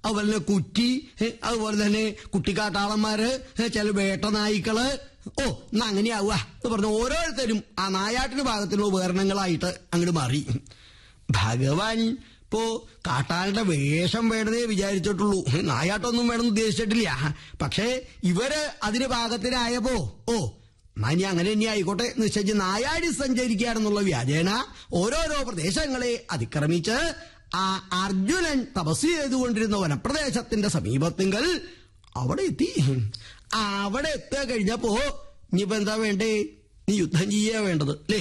അതുപോലെ തന്നെ കുറ്റി ഏ, അതുപോലെ തന്നെ കുട്ടിക്കാട്ടാളന്മാര് ഏ, ചില വേട്ടനായ്ക്കള് ഓ എന്നാ അങ്ങനെയാവുക എന്ന് പറഞ്ഞു ഓരോരുത്തരും ആ നായാട്ടിന് ഭാഗത്തിനുള്ള ഉപകരണങ്ങളായിട്ട് അങ്ങോട്ട് മാറി ഭഗവാൻ ഇപ്പോ കാട്ടാളുടെ വേഷം വേണമെന്നേ വിചാരിച്ചിട്ടുള്ളൂ നായാട്ടൊന്നും വേണമെന്ന് ഉദ്ദേശിച്ചിട്ടില്ല പക്ഷേ ഇവര് അതിന് പാകത്തിനായപ്പോ ഓ എന്നാ ഇനി അങ്ങനെ തന്നെ ആയിക്കോട്ടെ നിശ്ചയിച്ച് നായാടി സഞ്ചരിക്കുകയാണെന്നുള്ള വ്യാജേന ഓരോരോ പ്രദേശങ്ങളെ അതിക്രമിച്ച് ആ അർജുനൻ തപസ് ചെയ്തുകൊണ്ടിരുന്ന വനപ്രദേശത്തിന്റെ സമീപത്തിങ്കൽ അവിടെ എത്തി ആ, അവിടെ എത്തുക കഴിഞ്ഞപ്പോ ഇനിയിപ്പോ എന്താ വേണ്ടേ നീ യുദ്ധം ചെയ്യാ വേണ്ടത് അല്ലേ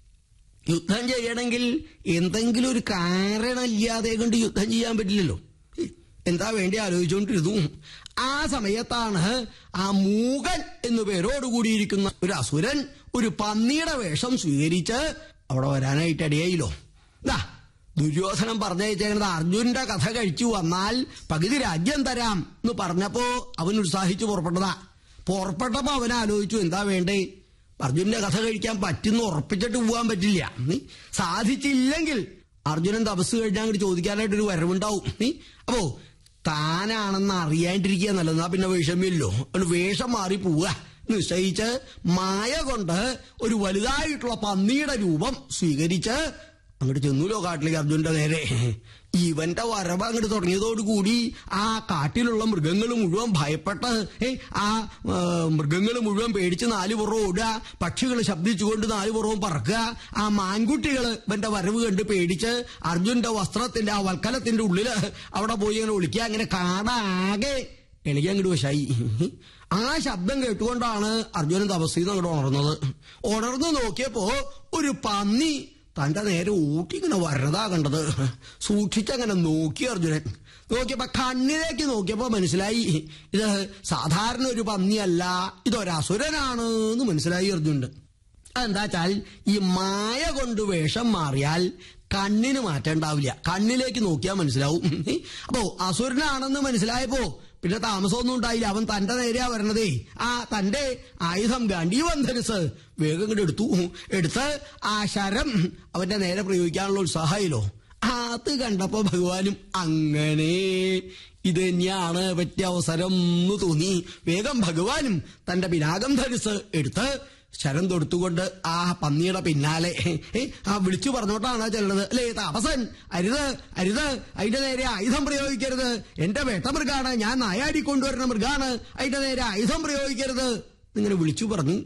യുദ്ധം ചെയ്യണമെങ്കിൽ എന്തെങ്കിലും ഒരു കാരണമില്ലാതെ കൊണ്ട് യുദ്ധം ചെയ്യാൻ പറ്റില്ലല്ലോ എന്താ വേണ്ടി ആലോചിച്ചുകൊണ്ടിരുന്നു ആ സമയത്താണ് ആ മൂകൻ എന്നു പേരോട് കൂടിയിരിക്കുന്ന ഒരു അസുരൻ ഒരു പന്നിയുടെ വേഷം സ്വീകരിച്ച് അവിടെ വരാനായിട്ട് ഇടയായില്ലോ ദാ ദുര്യോധനം പറഞ്ഞയച്ചേക്കുന്നത് അർജുനന്റെ കഥ കഴിച്ചു വന്നാൽ പകുതി രാജ്യം തരാം എന്ന് പറഞ്ഞപ്പോ അവൻ ഉത്സാഹിച്ചു പുറപ്പെട്ടതാ പുറപ്പെട്ടപ്പോ അവൻ ആലോചിച്ചു എന്താ വേണ്ടേ അർജുനന്റെ കഥ കഴിക്കാൻ പറ്റുന്ന ഉറപ്പിച്ചിട്ട് പോകാൻ പറ്റില്ല നീ സാധിച്ചില്ലെങ്കിൽ അർജുനൻ തപസ് കഴിഞ്ഞാൽ അങ്ങോട്ട് ചോദിക്കാനായിട്ട് ഒരു വരവുണ്ടാവും നീ അപ്പോ താനാണെന്ന് അറിയാണ്ടിരിക്കുക നല്ലത് എന്നാ പിന്നെ വിഷമില്ലോ അതുകൊണ്ട് വേഷം മാറി പോവുക നിശ്ചയിച്ച് മായ കൊണ്ട് ഒരു വലുതായിട്ടുള്ള പന്നിയുടെ രൂപം സ്വീകരിച്ച് അങ്ങോട്ട് ചെന്നൂലോ കാട്ടിലേക്ക് അർജുനന്റെ നേരെ ഇവന്റെ വരവ് അങ്ങോട്ട് തുടങ്ങിയതോടുകൂടി ആ കാട്ടിലുള്ള മൃഗങ്ങൾ മുഴുവൻ ഭയപ്പെട്ട് ഏ, ആ മൃഗങ്ങൾ മുഴുവൻ പേടിച്ച് നാല് പുറവും ഓടുക പക്ഷികൾ ശബ്ദിച്ചുകൊണ്ട് നാല് പുറവും പറക്കുക ആ മാൻകുട്ടികൾ ഇവന്റെ വരവ് കണ്ട് പേടിച്ച് അർജുനന്റെ വസ്ത്രത്തിന്റെ ആ വൽക്കലത്തിന്റെ ഉള്ളില് അവിടെ പോയി ഇങ്ങനെ ഒളിക്കുക അങ്ങനെ കാടാകെ എനിക്ക് അങ്ങോട്ട് വശായി ആ ശബ്ദം കേട്ടുകൊണ്ടാണ് അർജുനൻ തപസ്സിന്ന് അങ്ങോട്ട് ഉണർന്നത് ഉണർന്നു നോക്കിയപ്പോ ഒരു പന്നി തന്റെ നേരെ ഊട്ടി ഇങ്ങനെ വരതാ കണ്ടത് സൂക്ഷിച്ചങ്ങനെ നോക്കി അർജുനൻ നോക്കിയപ്പോ കണ്ണിലേക്ക് നോക്കിയപ്പോ മനസ്സിലായി ഇത് സാധാരണ ഒരു പന്നിയല്ല ഇതൊരസുരനാണ് എന്ന് മനസ്സിലായി അർജുനൻ അതെന്താ വെച്ചാൽ ഈ മായ കൊണ്ട് വേഷം മാറിയാൽ കണ്ണിന് മാറ്റം ഉണ്ടാവില്ല കണ്ണിലേക്ക് നോക്കിയാൽ മനസ്സിലാവും അപ്പോ അസുരനാണെന്ന് മനസ്സിലായപ്പോ പിന്നെ താമസമൊന്നും ഉണ്ടായില്ല അവൻ തന്റെ നേരെയാ വരണതേ ആ തന്റെ ആയുധം ഗാന്ധീവൻ ധരിച്ച് വേഗം ഇങ്ങോട്ട് എടുത്തു എടുത്ത് ആ ശരം അവന്റെ നേരെ പ്രയോഗിക്കാനുള്ള ഉത്സാഹമായില്ലോ അത് കണ്ടപ്പോ ഭഗവാനും അങ്ങനെ ഇത് തന്നെയാണ് പറ്റിയ അവസരം എന്ന് തോന്നി വേഗം ഭഗവാനും തന്റെ പിനാകം ധരിച്ച് എടുത്ത് ശരം തൊടുത്തുകൊണ്ട് ആ പന്നിയുടെ പിന്നാലെ ഏ, ആ വിളിച്ചു പറഞ്ഞോട്ടാണ് ചെല്ലണത് അല്ലേ താപസൻ അരുത് അരുത് അതിന്റെ നേരെ ആയുധം പ്രയോഗിക്കരുത് എന്റെ വേട്ടമൃഗാണ് ഞാൻ നായാടി കൊണ്ടുവരുന്ന മൃഗാണ് അതിന്റെ നേരെ ആയുധം പ്രയോഗിക്കരുത് ഇങ്ങനെ വിളിച്ചു പറഞ്ഞു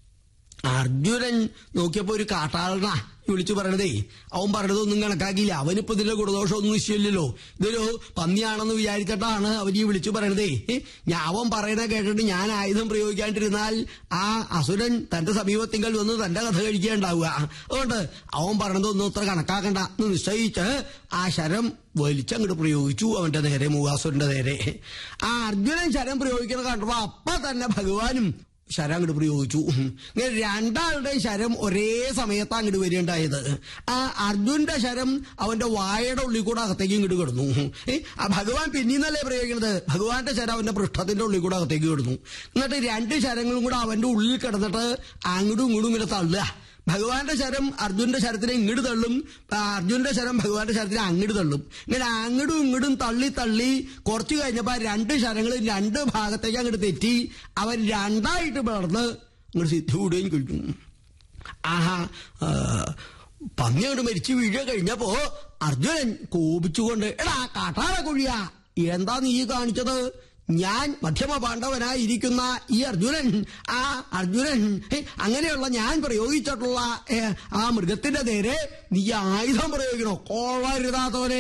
അർജുനൻ നോക്കിയപ്പോ ഒരു കാട്ടാളനാ ഈ വിളിച്ചു പറയണതേ അവൻ പറഞ്ഞതൊന്നും കണക്കാക്കിയില്ല അവനിപ്പോ ഇതിന്റെ ഗുണദോഷമൊന്നും നിശ്ചയില്ലല്ലോ ഇതൊരു പന്നിയാണെന്ന് വിചാരിച്ചിട്ടാണ് അവൻ ഈ വിളിച്ചു പറയണതേ ഏ, ഞാൻ അവൻ പറയണ കേട്ടിട്ട് ഞാൻ ആയുധം പ്രയോഗിക്കാണ്ടിരുന്നാൽ ആ അസുരൻ തന്റെ സമീപത്തിങ്കൽ വന്ന് തന്റെ കഥ കഴിക്കുകയുണ്ടാവുക അതുകൊണ്ട് അവൻ പറഞ്ഞതൊന്നും അത്ര കണക്കാക്കണ്ട എന്ന് നിശ്ചയിച്ച് ആ ശരം വലിച്ചങ്ങോട്ട് പ്രയോഗിച്ചു അവന്റെ നേരെ മൂകാസുരന്റെ നേരെ ആ അർജുനൻ ശരം പ്രയോഗിക്കുന്നത് കണ്ടപ്പോ അപ്പൊ തന്നെ ഭഗവാനും ശരം അങ്ങോട്ട് പ്രയോഗിച്ചു ഇങ്ങനെ രണ്ടാളുടെയും ശരം ഒരേ സമയത്താണ് അങ്ങോട്ട് വരികയുണ്ടായത് ആ അർജുന്റെ ശരം അവന്റെ വായയുടെ ഉള്ളിൽ കൂടെ അകത്തേക്ക് ഇങ്ങോട്ട് കിടന്നു ഏ, ആ ഭഗവാൻ പിന്നീന്നല്ലേ പ്രയോഗിക്കുന്നത് ഭഗവാന്റെ ശരം അവന്റെ പൃഷ്ഠത്തിന്റെ ഉള്ളിൽ കൂടെ അകത്തേക്ക് കിടന്നു എന്നിട്ട് രണ്ട് ശരങ്ങളും കൂടെ അവന്റെ ഉള്ളിൽ കിടന്നിട്ട് അങ്ങോട്ടും ഇങ്ങോട്ടും ഇങ്ങനെ തള്ളുക ഭഗവാന്റെ ശരം അർജുന്റെ ശരത്തിനെ ഇങ്ങോട്ട് തള്ളും ആ അർജുന്റെ ശരം ഭഗവാന്റെ ശരത്തിനെ അങ്ങോട്ട് തള്ളും ഇങ്ങനെ അങ്ങോട്ടും ഇങ്ങോട്ടും തള്ളി തള്ളി കുറച്ചു കഴിഞ്ഞപ്പോ ആ രണ്ട് ശരങ്ങളും രണ്ട് ഭാഗത്തേക്ക് അങ്ങോട്ട് തെറ്റി അവൻ രണ്ടായിട്ട് പിളർന്ന് അങ്ങോട്ട് സിദ്ധി കൂടുകയും കഴിഞ്ഞു ആഹാ ആ, പന്നി അങ്ങോട്ട് മരിച്ചു വീഴുക കഴിഞ്ഞപ്പോ അർജുനൻ കോപിച്ചുകൊണ്ട് എടാ കാട്ടാറ കൊഴിയ എന്താ നീ കാണിച്ചത് ഞാൻ മധ്യമ പാണ്ഡവനായിരിക്കുന്ന ഈ അർജുനൻ ആ അർജുനൻ ഹേ, അങ്ങനെയുള്ള ഞാൻ പ്രയോഗിച്ചിട്ടുള്ള ഏ, ആ മൃഗത്തിന്റെ നേരെ നീ ആയുധം പ്രയോഗിക്കണോ കോളരുതാത്തവനെ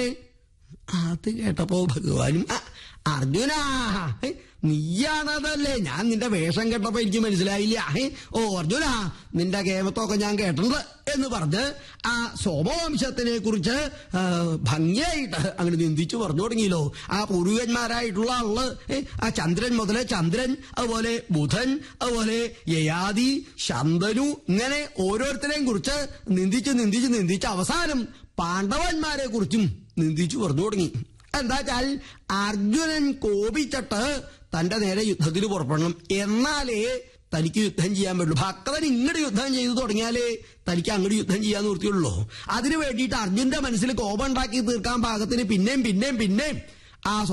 അത് കേട്ടപ്പോ ഭഗവാനും "ആ, അർജുനാ ഹേ, നീയാണതല്ലേ ഞാൻ നിന്റെ വേഷം കേട്ടപ്പോ എനിക്ക് മനസ്സിലായില്ല ഹേ, ഓ അർജുന നിന്റെ കേമത്തൊക്കെ ഞാൻ കേട്ടിട്ടുണ്ട് എന്ന് പറഞ്ഞ് ആ സോമവംശത്തിനെ കുറിച്ച് ആ, ഭംഗിയായിട്ട് അങ്ങനെ നിന്ദിച്ചു പറഞ്ഞു തുടങ്ങിയല്ലോ ആ പൂർവികന്മാരായിട്ടുള്ള ആള് ഏ, ആ ചന്ദ്രൻ മുതല് ചന്ദ്രൻ അതുപോലെ ബുധൻ അതുപോലെ യയാതി ശന്തനു ഇങ്ങനെ ഓരോരുത്തരെയും കുറിച്ച് നിന്ദിച്ച് നിന്ദിച്ച് നിന്ദിച്ച് അവസാനം പാണ്ഡവന്മാരെ കുറിച്ചും നിന്ദിച്ചു പറഞ്ഞു തുടങ്ങി എന്താ വെച്ചാൽ അർജുനൻ കോപിച്ചിട്ട് തന്റെ നേരെ യുദ്ധത്തിന് പുറപ്പെടണം എന്നാലേ തനിക്ക് യുദ്ധം ചെയ്യാൻ പറ്റുള്ളൂ ഭക്തൻ ഇങ്ങോട്ട് യുദ്ധം ചെയ്തു തുടങ്ങിയാലേ തനിക്ക് അങ്ങോട്ട് യുദ്ധം ചെയ്യാൻ നിർത്തിയുള്ളൂ അതിനു വേണ്ടിയിട്ട് അർജുന്റെ മനസ്സിൽ കോപം ഉണ്ടാക്കി തീർക്കാൻ പാകത്തിന് പിന്നെയും പിന്നെയും പിന്നെയും ആ